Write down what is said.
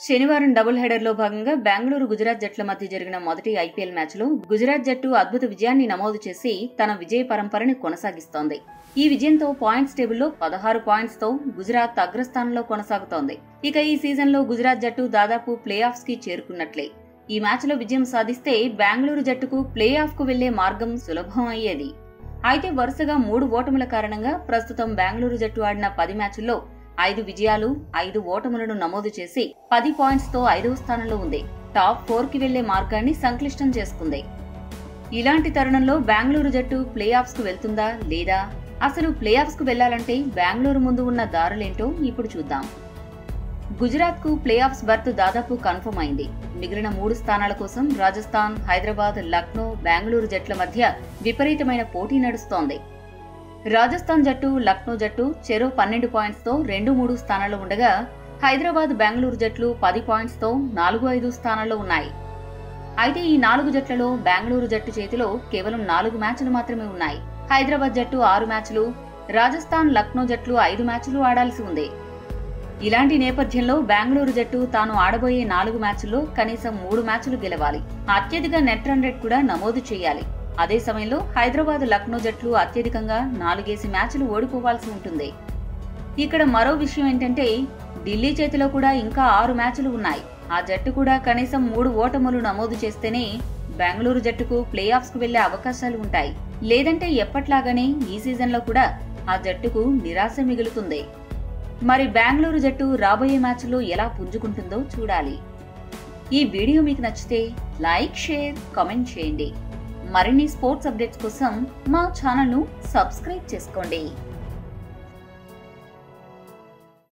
శనివారం double header లో భాగంగా బెంగళూరు గుజరాత్ జట్ల మధ్య జరిగిన మొదటి ఐపీఎల్ మ్యాచ్లో గుజరాత్ జట్టు అద్భుత విజయాన్ని నమోదు చేసి తన విజయ పరంపరని కొనసాగిస్తోంది ఈ విజయంతో పాయింట్స్ టేబుల్లో పదహారు పాయింట్స్ తో గుజరాత్ అగ్రస్థానంలో కొనసాగుతోంది ఇక ఈ సీజన్లో గుజరాత్ జట్టు దాదాపు ప్లే ఆఫ్స్ కి చేరుకున్నట్లే ఈ మ్యాచ్లో విజయం సాధిస్తే బెంగళూరు జట్టుకు ప్లే ఆఫ్ కు వెళ్లే మార్గం సులభం అయ్యేది అయితే వరుసగా మూడు ఓటముల కారణంగా ప్రస్తుతం బెంగళూరు జట్టు ఆడిన పది మ్యాచ్ల్లో ఐదు విజయాలు ఐదు ఓటములను నమోదు చేసి పది పాయింట్స్ తో ఐదవ స్థానంలో ఉంది టాప్ ఫోర్ కి వెళ్లే మార్గాన్ని సంక్లిష్టం చేసుకుంది ఇలాంటి తరుణంలో బెంగళూరు జట్టు ప్లే ఆఫ్స్ కు వెళ్తుందా లేదా అసలు ప్లే ఆఫ్స్ కు వెళ్లాలంటే బెంగళూరు ముందు ఉన్న దారులేంటో ఇప్పుడు చూద్దాం గుజరాత్ కు ప్లే ఆఫ్స్ బర్త్ దాదాపు కన్ఫర్మ్ అయింది మిగిలిన మూడు స్థానాల కోసం రాజస్థాన్ హైదరాబాద్ లక్నో బెంగళూరు జట్ల మధ్య విపరీతమైన పోటీ నడుస్తోంది రాజస్థాన్ జట్టు లక్నో జట్టు చెరో పన్నెండు పాయింట్స్ తో రెండు మూడు స్థానాల్లో ఉండగా హైదరాబాద్ బెంగళూరు జట్లు పది పాయింట్స్ తో నాలుగు ఐదు స్థానాల్లో ఉన్నాయి అయితే ఈ నాలుగు జట్లలో బెంగళూరు జట్టు చేతిలో కేవలం నాలుగు మ్యాచ్లు మాత్రమే ఉన్నాయి హైదరాబాద్ జట్టు ఆరు మ్యాచ్లు రాజస్థాన్ లక్నో జట్లు ఐదు మ్యాచ్లు ఆడాల్సి ఉంది ఇలాంటి నేపథ్యంలో బెంగళూరు జట్టు తాను ఆడబోయే నాలుగు మ్యాచ్ల్లో కనీసం మూడు మ్యాచ్లు గెలవాలి అత్యధిక నెట్ రన్ రేట్ కూడా నమోదు చేయాలి అదే సమయంలో హైదరాబాద్ లక్నో జట్లు అత్యధికంగా నాలుగేసి మ్యాచ్లు ఓడిపోవాల్సి ఉంటుంది ఇక్కడ మరో విషయం ఏంటంటే ఢిల్లీ చేతిలో కూడా ఇంకా ఆరు మ్యాచ్లు ఉన్నాయి ఆ జట్టు కూడా కనీసం మూడు ఓటములు నమోదు చేస్తేనే బెంగళూరు జట్టుకు ప్లే ఆఫ్స్ కు వెళ్లే అవకాశాలు ఉంటాయి లేదంటే ఎప్పట్లాగానే ఈ సీజన్లో కూడా ఆ జట్టుకు నిరాశ మిగులుతుంది మరి బెంగళూరు జట్టు రాబోయే మ్యాచ్లో ఎలా పుంజుకుంటుందో చూడాలి ఈ వీడియో మీకు నచ్చితే లైక్ షేర్ కామెంట్ చేయండి మరిన్ని స్పోర్ట్స్ అప్డేట్స్ కోసం మా ఛానల్ను సబ్స్క్రైబ్ చేసుకోండి